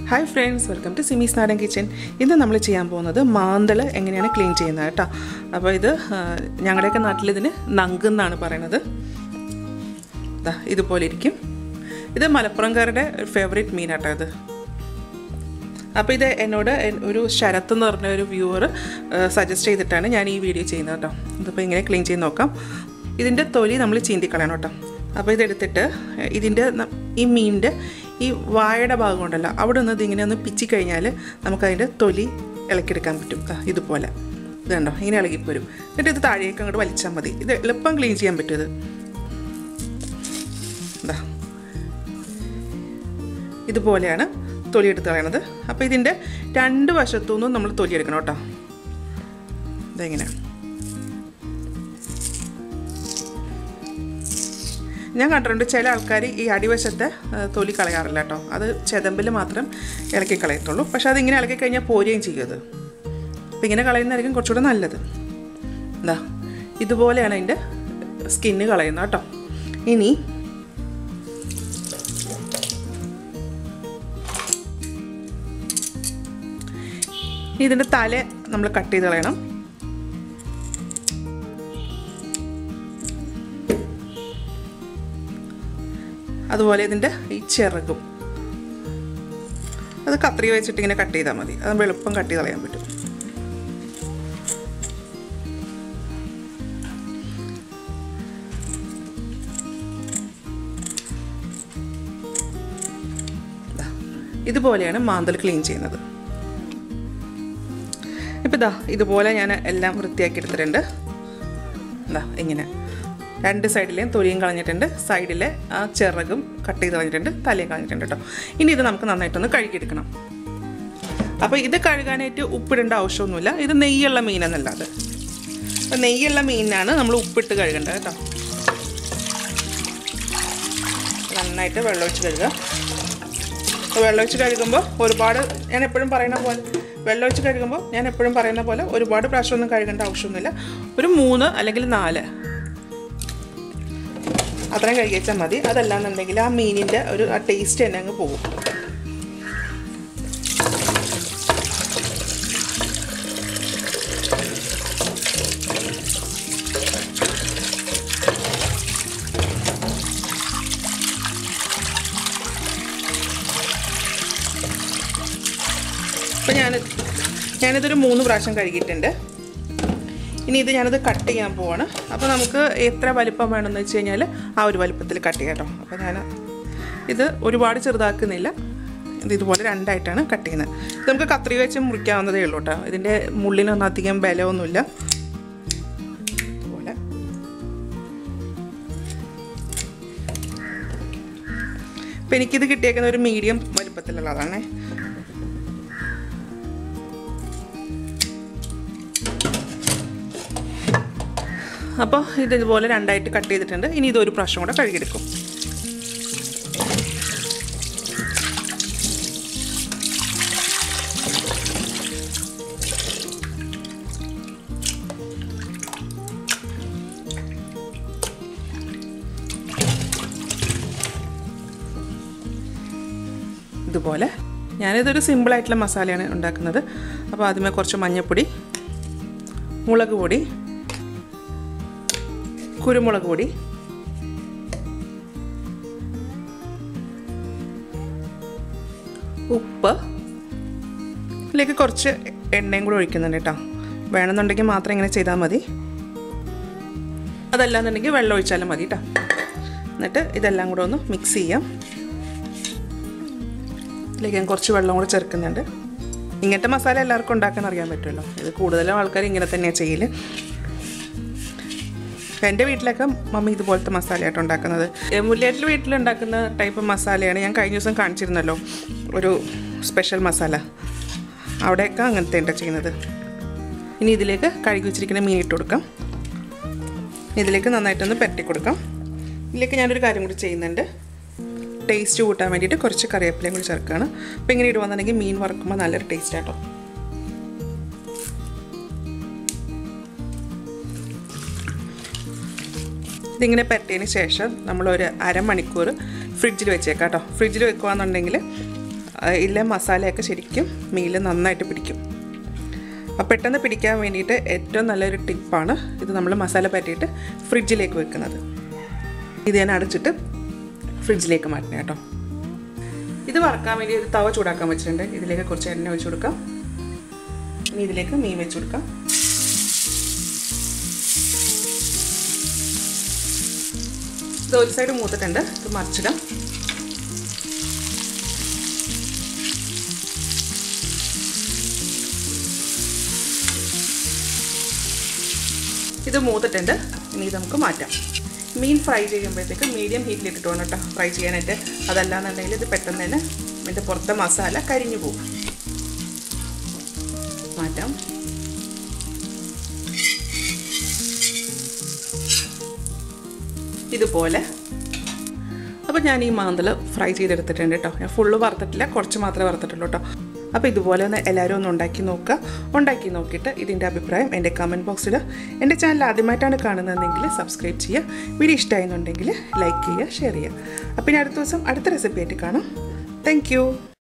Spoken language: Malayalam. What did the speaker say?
hi friends welcome to Simi's നാടൻ കിച്ചൻ ഇന്ന് നമ്മൾ ചെയ്യാൻ പോകുന്നത് മാന്തൾ എങ്ങനെയാണ് ക്ലീൻ ചെയ്യുന്നത് കേട്ടോ അപ്പോൾ ഇത് ആ, ഞങ്ങളുടെയൊക്കെ നാട്ടിൽ ഇതിന് നങ്ക് എന്നാണ് പറയണത് ദാ ഇതുപോലെ ഇരിക്കും ഇത് മലപ്പുറംകാരുടെ ഫേവറേറ്റ് മീനാട്ടോ ഇത് അപ്പോൾ ഇത് എന്നോട് എൻ- ഒരു ശരത്ത് എന്ന് പറഞ്ഞ ഒരു വ്യൂവർ സജസ്റ്റ് ചെയ്തിട്ടാണ് ഞാൻ ഈ വീഡിയോ ചെയ്യുന്നത് കേട്ടോ ഇതിപ്പോൾ ഇങ്ങനെ ക്ലീൻ ചെയ്ത് നോക്കാം ഇതിൻ്റെ തൊലി നമ്മൾ ചീന്തിക്കളയണം കേട്ടോ അപ്പോൾ ഇതെടുത്തിട്ട് ഇതിൻ്റെ ന- ഈ മീനിൻ്റെ ഈ വായയുടെ ഭാഗം ഉണ്ടല്ലോ അവിടെ നിന്ന് ഇതിങ്ങനെ ഒന്ന് പിച്ചി കഴിഞ്ഞാൽ നമുക്കതിൻ്റെ തൊലി ഇളക്കിയെടുക്കാൻ പറ്റും ദാ ഇതുപോലെ ഇത് കണ്ടോ ഇങ്ങനെ ഇളകിപ്പോരും എന്നിട്ട് ഇത് താഴേക്ക് അങ്ങോട്ട് വലിച്ചാൽ മതി ഇത് എളുപ്പം ക്ലീൻ ചെയ്യാൻ പറ്റും ഇത് ഇതാ ഇതുപോലെയാണ് തൊലി എടുത്ത് കളയണത് അപ്പോൾ ഇതിൻ്റെ രണ്ട് വശത്തു നിന്നും നമ്മൾ തൊലി എടുക്കണം കേട്ടോ ഇതെങ്ങനെ ഞാൻ കണ്ടിട്ടുണ്ട് ചില ആൾക്കാർ ഈ അടിവശത്തെ ആ, തൊലി കളയാറില്ല കേട്ടോ അത് ചെതമ്പിൽ മാത്രം ഇളക്കി കളയത്തുള്ളൂ പക്ഷേ അതിങ്ങനെ ഇളക്കി കഴിഞ്ഞാൽ പോരുകയും ചെയ്യും അത് അപ്പം ഇങ്ങനെ കളയുന്നതായിരിക്കും കുറച്ചുകൂടെ നല്ലത് എന്താ ഇതുപോലെയാണ് അതിൻ്റെ സ്കിന്ന് കളയുന്നത് കേട്ടോ ഇനി ഇതിൻ്റെ തല നമ്മൾ കട്ട് ചെയ്ത് കളയണം അതുപോലെ ഇതിൻ്റെ ഈ ചിറകും അത് കത്രിക വെച്ചിട്ട് ഇങ്ങനെ കട്ട് ചെയ്താൽ മതി അത് എളുപ്പം കട്ട് ചെയ്ത് കളയാൻ പറ്റും ദാ, ഇതുപോലെയാണ് മാന്തൽ ക്ലീൻ ചെയ്യുന്നത് ഇപ്പം ഇതാ ഇതുപോലെ ഞാൻ എല്ലാം വൃത്തിയാക്കി എടുത്തിട്ടുണ്ട് എന്താ ഇങ്ങനെ രണ്ട് സൈഡിലെയും തൊലിയും കളഞ്ഞിട്ടുണ്ട് സൈഡിലെ ആ ചിറകും കട്ട് ചെയ്ത് കളഞ്ഞിട്ടുണ്ട് തലയും കളഞ്ഞിട്ടുണ്ട് കേട്ടോ ഇനി ഇത് നമുക്ക് നന്നായിട്ടൊന്ന് കഴുകിയെടുക്കണം അപ്പോൾ ഇത് കഴുകാനായിട്ട് ഉപ്പിടേണ്ട ആവശ്യമൊന്നുമില്ല ഇത് നെയ്യുള്ള മീനെന്നല്ല അത് അപ്പോൾ നെയ്യുള്ള മീനിനാണ് നമ്മൾ ഉപ്പിട്ട് കഴുകേണ്ടത് കേട്ടോ നന്നായിട്ട് വെള്ളമൊഴിച്ച് കഴുകുക അപ്പോൾ വെള്ളമൊഴിച്ച് കഴുകുമ്പോൾ ഒരുപാട് ഞാൻ എപ്പോഴും പറയുന്ന പോലെ വെള്ളമൊഴിച്ച് കഴുകുമ്പോൾ ഞാൻ എപ്പോഴും പറയുന്ന പോലെ ഒരുപാട് പ്രാവശ്യമൊന്നും കഴുകേണ്ട ആവശ്യമൊന്നുമില്ല ഒരു മൂന്ന് അല്ലെങ്കിൽ നാല് അത്രയും കഴുകിച്ചാൽ മതി അതല്ലാന്നുണ്ടെങ്കിൽ ആ മീനിൻ്റെ ഒരു ആ ടേസ്റ്റ് തന്നെ അങ്ങ് പോകും അപ്പോൾ ഞാൻ ഞാനിതൊരു മൂന്ന് പ്രാവശ്യം കഴുകിയിട്ടുണ്ട് ഇനി ഇത് ഞാനത് കട്ട് ചെയ്യാൻ പോവാണ് അപ്പോൾ നമുക്ക് എത്ര വലിപ്പം വേണമെന്ന് വെച്ച് കഴിഞ്ഞാൽ ആ ഒരു വലിപ്പത്തിൽ കട്ട് ചെയ്യാം കേട്ടോ അപ്പോൾ ഞാൻ ഇത് ഒരുപാട് ചെറുതാക്കുന്നില്ല ഇത് ഇതുപോലെ രണ്ടായിട്ടാണ് കട്ട് ചെയ്യുന്നത് ഇത് നമുക്ക് കത്രി വെച്ച് മുറിക്കാവുന്നതേ ഉള്ളൂ കേട്ടോ ഇതിൻ്റെ മുള്ളിനൊന്നും അധികം ബലമൊന്നുമില്ല ഇതുപോലെ ഇപ്പം എനിക്കിത് കിട്ടിയേക്കുന്ന ഒരു മീഡിയം വലിപ്പത്തിലുള്ളതാണേ അപ്പോൾ ഇത് ഇതുപോലെ രണ്ടായിട്ട് കട്ട് ചെയ്തിട്ടുണ്ട് ഇനി ഇതൊരു പ്രാവശ്യം കൂടെ കഴുകിയെടുക്കും ഇതുപോലെ ഞാനിതൊരു സിമ്പിളായിട്ടുള്ള മസാലയാണ് ഉണ്ടാക്കുന്നത് അപ്പോൾ ആദ്യമേ കുറച്ച് മഞ്ഞൾപ്പൊടി മുളക് പൊടി കുരുമുളക് പൊടി ഉപ്പ് ഇതിലേക്ക് കുറച്ച് എണ്ണയും കൂടെ ഒഴിക്കുന്നുണ്ട് കേട്ടോ വേണമെന്നുണ്ടെങ്കിൽ മാത്രം ഇങ്ങനെ ചെയ്താൽ മതി അതല്ലാന്നുണ്ടെങ്കിൽ വെള്ളം ഒഴിച്ചാലും മതി കേട്ടോ എന്നിട്ട് ഇതെല്ലാം കൂടെ ഒന്ന് മിക്സ് ചെയ്യാം ഇതിലേക്ക് ഞാൻ കുറച്ച് വെള്ളം കൂടെ ചേർക്കുന്നുണ്ട് ഇങ്ങനത്തെ മസാല എല്ലാവർക്കും ഉണ്ടാക്കാൻ അറിയാൻ പറ്റുമല്ലോ ഇത് കൂടുതലും ആൾക്കാർ ഇങ്ങനെ തന്നെയാണ് ചെയ്യല് എൻ്റെ വീട്ടിലൊക്കെ മമ്മി ഇതുപോലത്തെ മസാലയായിട്ട് ഉണ്ടാക്കുന്നത് മുല്ലേറ്റിൽ വീട്ടിൽ ഉണ്ടാക്കുന്ന ടൈപ്പ് മസാലയാണ് ഞാൻ കഴിഞ്ഞ ദിവസം കാണിച്ചിരുന്നല്ലോ ഒരു സ്പെഷ്യൽ മസാല അവിടെയൊക്കെ അങ്ങനത്തെ ഉണ്ട് ചെയ്യുന്നത് ഇനി ഇതിലേക്ക് കഴുകി വെച്ചിരിക്കുന്ന മീൻ ഇട്ട് കൊടുക്കാം ഇതിലേക്ക് നന്നായിട്ടൊന്ന് പരട്ടി കൊടുക്കാം ഇതിലേക്ക് ഞാനൊരു കാര്യം കൂടി ചെയ്യുന്നുണ്ട് ടേസ്റ്റ് കൂട്ടാൻ വേണ്ടിയിട്ട് കുറച്ച് കറിവേപ്പിലയും കൂടി ചേർക്കുകയാണ് അപ്പോൾ ഇങ്ങനെ ഇടുവാന്നുണ്ടെങ്കിൽ മീൻ വറുക്കുമ്പോൾ നല്ലൊരു ടേസ്റ്റ് ആട്ടോ ഇതിങ്ങനെ പരട്ടിയതിന് ശേഷം നമ്മളൊരു അരമണിക്കൂർ ഫ്രിഡ്ജിൽ വെച്ചേക്കാം കേട്ടോ ഫ്രിഡ്ജിൽ വെക്കുകയാണെന്നുണ്ടെങ്കിൽ ഇല്ല മസാലയൊക്കെ ശരിക്കും മീൽ നന്നായിട്ട് പിടിക്കും അപ്പോൾ പെട്ടെന്ന് പിടിക്കാൻ വേണ്ടിയിട്ട് ഏറ്റവും നല്ലൊരു ടിപ്പാണ് ഇത് നമ്മൾ മസാല പറ്റിയിട്ട് ഫ്രിഡ്ജിലേക്ക് വെക്കുന്നത് ഇത് ഞാൻ അടച്ചിട്ട് ഫ്രിഡ്ജിലേക്ക് മാറ്റണം കേട്ടോ ഇത് വറക്കാൻ വേണ്ടി ഒരു തവ ചൂടാക്കാൻ വെച്ചിട്ടുണ്ട് ഇതിലേക്ക് കുറച്ച് എണ്ണ ഒഴിച്ചു കൊടുക്കാം ഇനി ഇതിലേക്ക് മീൻ വെച്ച് കൊടുക്കാം ഇത് ഒരു സൈഡ് മൂത്തിട്ടുണ്ട് ഇത് മറിച്ചിടാം ഇത് മൂത്തിട്ടുണ്ട് ഇനി ഇത് നമുക്ക് മാറ്റാം മീൻ ഫ്രൈ ചെയ്യുമ്പോഴത്തേക്ക് മീഡിയം ഹീറ്റിലിട്ടിട്ട് വേണം കേട്ടോ ഫ്രൈ ചെയ്യാനായിട്ട് അതല്ലാന്നുണ്ടെങ്കിൽ ഇത് പെട്ടെന്ന് തന്നെ ഇതിൻ്റെ പുറത്തെ മസാല കരിഞ്ഞു പോകും മാറ്റാം ഇതുപോലെ അപ്പോൾ ഞാൻ ഈ മാന്തൽ ഫ്രൈ ചെയ്തെടുത്തിട്ടുണ്ട് കേട്ടോ ഞാൻ ഫുള്ള് വറുത്തിട്ടില്ല കുറച്ച് മാത്രമേ വറുത്തിട്ടുള്ളൂ കേട്ടോ അപ്പോൾ ഇതുപോലെ ഒന്ന് എല്ലാവരും ഒന്ന് ഉണ്ടാക്കി നോക്കുക ഉണ്ടാക്കി നോക്കിയിട്ട് ഇതിൻ്റെ അഭിപ്രായം എൻ്റെ കമൻറ്റ് ബോക്സിൽ എൻ്റെ ചാനൽ ആദ്യമായിട്ടാണ് കാണുന്നതെങ്കിൽ സബ്സ്ക്രൈബ് ചെയ്യുക വീഡിയോ ഇഷ്ടമായെന്നുണ്ടെങ്കിൽ ലൈക്ക് ചെയ്യുക ഷെയർ ചെയ്യുക അപ്പോൾ ഇനി അടുത്ത ദിവസം അടുത്ത റെസിപ്പി ആയിട്ട് കാണാം താങ്ക്